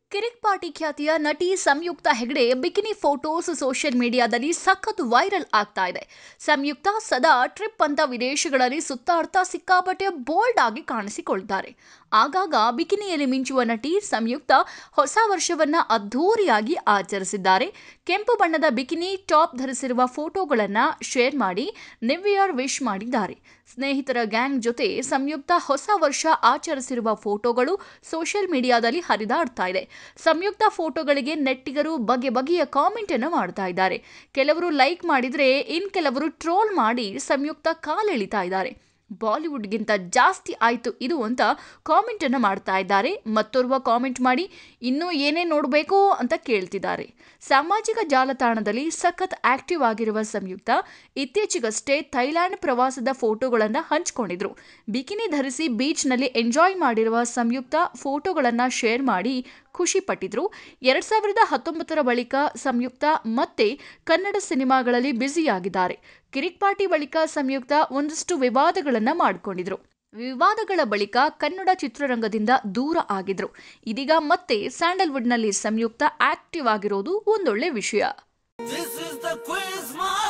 ಕಿರಿಕ್ party ಖ್ಯಾತಿಯ ನಟಿ Samyuktha Hegde bikini photos social ಮೀಡಿಯಾದಲ್ಲಿ ಸಖತ್ ವೈರಲ್ ಆಗ್ತಾ ಇದೆ ಸಂಯುಕ್ತ ಸದಾ ಟ್ರಿಪ್ ಅಂತ ವಿದೇಶಗಳಲ್ಲಿ ಸುತ್ತಾಡ್ತಾ ಸಿಕ್ಕಾಪಟ್ಟೆ ಬೋಲ್ಡ್ ಆಗಿ ಕಾಣಿಸಿಕೊಳ್ತಾರೆ ಆಗಾಗ ಬಿಕಿನಿಯಲ್ಲಿ ಮಿಂಚುವ ನಟಿ ಸಂಯುಕ್ತ ಹೊಸ ವರ್ಷವನ್ನ ಅದ್ಧೂರಿಯಾಗಿ ಆಚರಿಸಿದ್ದಾರೆ ಕೆಂಪು ಬಣ್ಣದ ಬಿಕಿನಿ ಟಾಪ್ ಧರಿಸಿರುವ ಫೋಟೋಗಳನ್ನ ಶೇರ್ ಮಾಡಿ ನ್ಯೂ ಇಯರ್ ವಿಶ್ ಮಾಡಿದ್ದಾರೆ ಸ್ನೇಹಿತರ ಗ್ಯಾಂಗ್ ಜೊತೆ ಸಂಯುಕ್ತ ಹೊಸ ವರ್ಷ ಆಚರಿಸಿರುವ ಫೋಟೋಗಳು ಸೋಷಿಯಲ್ ಮೀಡಿಯಾದಲ್ಲಿ ಹರಿದಾಡ್ತಾ ಇದೆ ಸಂಯುಕ್ತ ಫೋಟೋಗಳಿಗೆ ನೆಟ್ಟಿಗರು ಬಗೆ ಬಗೆಯ ಕಾಮೆಂಟ್ ಅನ್ನು ಮಾಡ್ತಾ ಇದ್ದಾರೆ ಕೆಲವರು ಲೈಕ್ ಮಾಡಿದ್ರೆ ಇನ್ ಕೆಲವರು ಟ್ರೋಲ್ ಮಾಡಿ ಸಂಯುಕ್ತ ಕಾಲೆಳಿತಾ ಇದ್ದಾರೆ ಬಾಲಿವುಡ್ಗಿಂತ ಜಾಸ್ತಿ ಆಯಿತು ಇದು ಅಂತ ಕಾಮೆಂಟ್ ಅನ್ನು ಮಾಡ್ತಾ ಇದ್ದಾರೆ ಮತ್ತೋರ್ವ ಕಾಮೆಂಟ್ ಮಾಡಿ ಇನ್ನೂ ಏನೇ ನೋಡಬೇಕು ಅಂತ ಕೇಳ್ತಿದ್ದಾರೆ ಸಾಮಾಜಿಕ ಜಾಲತಾಣದಲ್ಲಿ ಸಖತ್ ಆಕ್ಟಿವ್ ಆಗಿರುವ ಸಂಯುಕ್ತ ಇತ್ತೀಚೆಗಷ್ಟೇ ಥೈಲ್ಯಾಂಡ್ ಪ್ರವಾಸದ ಫೋಟೋಗಳನ್ನು ಹಂಚಿಕೊಂಡಿದ್ರು ಬಿಕಿನಿ ಧರಿಸಿ ಬೀಚ್ನಲ್ಲಿ ಎಂಜಾಯ್ ಮಾಡಿರುವ ಸಂಯುಕ್ತ ಫೋಟೋಗಳನ್ನು ಶೇರ್ ಮಾಡಿ ಖುಷಿ ಪಟ್ಟಿದ್ರು ಎರಡ್ ಸಾವಿರದ ಹತ್ತೊಂಬತ್ತರ ಬಳಿಕ ಸಂಯುಕ್ತ ಮತ್ತೆ ಕನ್ನಡ ಸಿನಿಮಾಗಳಲ್ಲಿ ಬ್ಯುಸಿಯಾಗಿದ್ದಾರೆ ಕಿರಿಕ್ ಪಾರ್ಟಿ ಬಳಿಕ ಸಂಯುಕ್ತ ಒಂದಷ್ಟು ವಿವಾದಗಳನ್ನ ಮಾಡಿಕೊಂಡಿದ್ರು ವಿವಾದಗಳ ಬಳಿಕ ಕನ್ನಡ ಚಿತ್ರರಂಗದಿಂದ ದೂರ ಆಗಿದ್ರು ಇದೀಗ ಮತ್ತೆ ಸ್ಯಾಂಡಲ್ವುಡ್ನಲ್ಲಿ ಸಂಯುಕ್ತ ಆಕ್ಟಿವ್ ಆಗಿರೋದು ಒಂದೊಳ್ಳೆ ವಿಷಯ This is the quiz master.